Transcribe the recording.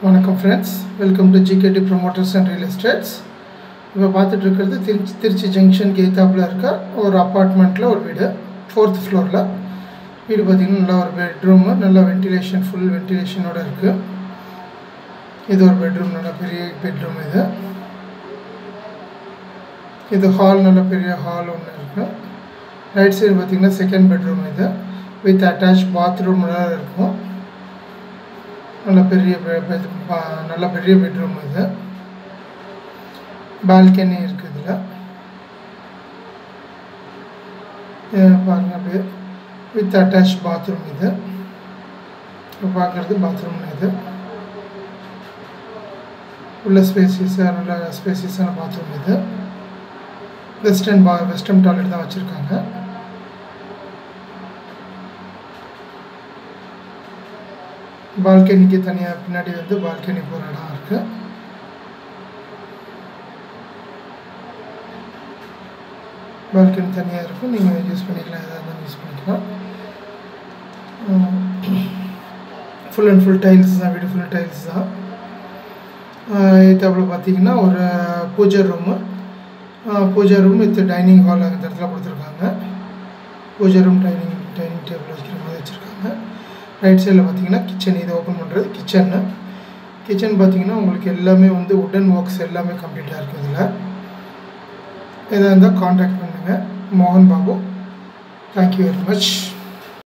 வணக்கம் friends welcome to GKD promoters and real estates இப்போ பார்த்துட்டு இருக்கிறது திருச்சி திருச்சி ஜங்ஷன் கேத்தாப்பில் இருக்க ஒரு அப்பார்ட்மெண்ட்டில் ஒரு வீடு ஃபோர்த் ஃப்ளோரில் வீடு பார்த்திங்கன்னா நல்ல ஒரு பெட்ரூமு நல்ல வென்டிலேஷன் ஃபுல் வென்டிலேஷனோட இருக்குது இது ஒரு பெட்ரூம் நல்ல பெரிய பெட்ரூம் இது இது ஹால் நல்ல பெரிய ஹால் ஒன்று இருக்குது ரைட் சைடு பார்த்திங்கன்னா செகண்ட் பெட்ரூம் இது வித் அட்டாச் பாத்ரூம்லாம் இருக்கும் நல்ல பெரிய பெ- பெட் பா- நல்ல பெரிய பெட்ரூம் இது பால்கனி இருக்குது இதில் பாருங்க அப்படியே வித் அட்டாச் பாத்ரூம் இது இப்போ பார்க்குறது பாத்ரூம் இது உள்ள ஸ்பேசியஸாக நல்ல ஸ்பேசியஸான பாத்ரூம் இது வெஸ்டர்ன் பா வெஸ்டர்ன் டாய்லெட் தான் வச்சுருக்காங்க பால்கனிக்கு தனியாக பின்னாடி வந்து பால்கனி போகிற இடம் இருக்குது பால்கனி தனியாக இருக்கும் நீங்கள் யூஸ் பண்ணிக்கலாம் எதாக இருந்தாலும் யூஸ் பண்ணிக்கலாம் ஃபுல் அண்ட் ஃபுல் டைல்ஸ் தான் வீடு ஃபுல் டைல்ஸ் தான் இதுல பார்த்தீங்கன்னா ஒரு பூஜை ரூமு பூஜை ரூம் வித் டைனிங் ஹால் அந்த இடத்துல கொடுத்துருக்காங்க பூஜை ரூம் டைனிங் டைனிங் டேபிள் வைக்கிற மாதிரி வச்சுருக்காங்க ரைட் சைடில் பார்த்தீங்கன்னா கிச்சன் இதை ஓப்பன் பண்ணுறது கிச்சன்னு கிச்சன் பார்த்தீங்கன்னா உங்களுக்கு எல்லாமே வந்து உடன் ஒர்க்ஸ் எல்லாமே கம்ப்ளீட்டாக இருக்குது இதில் எதாக இருந்தால் காண்டாக்ட் பண்ணுங்கள் மோகன் பாபு தேங்க்யூ வெரி மச்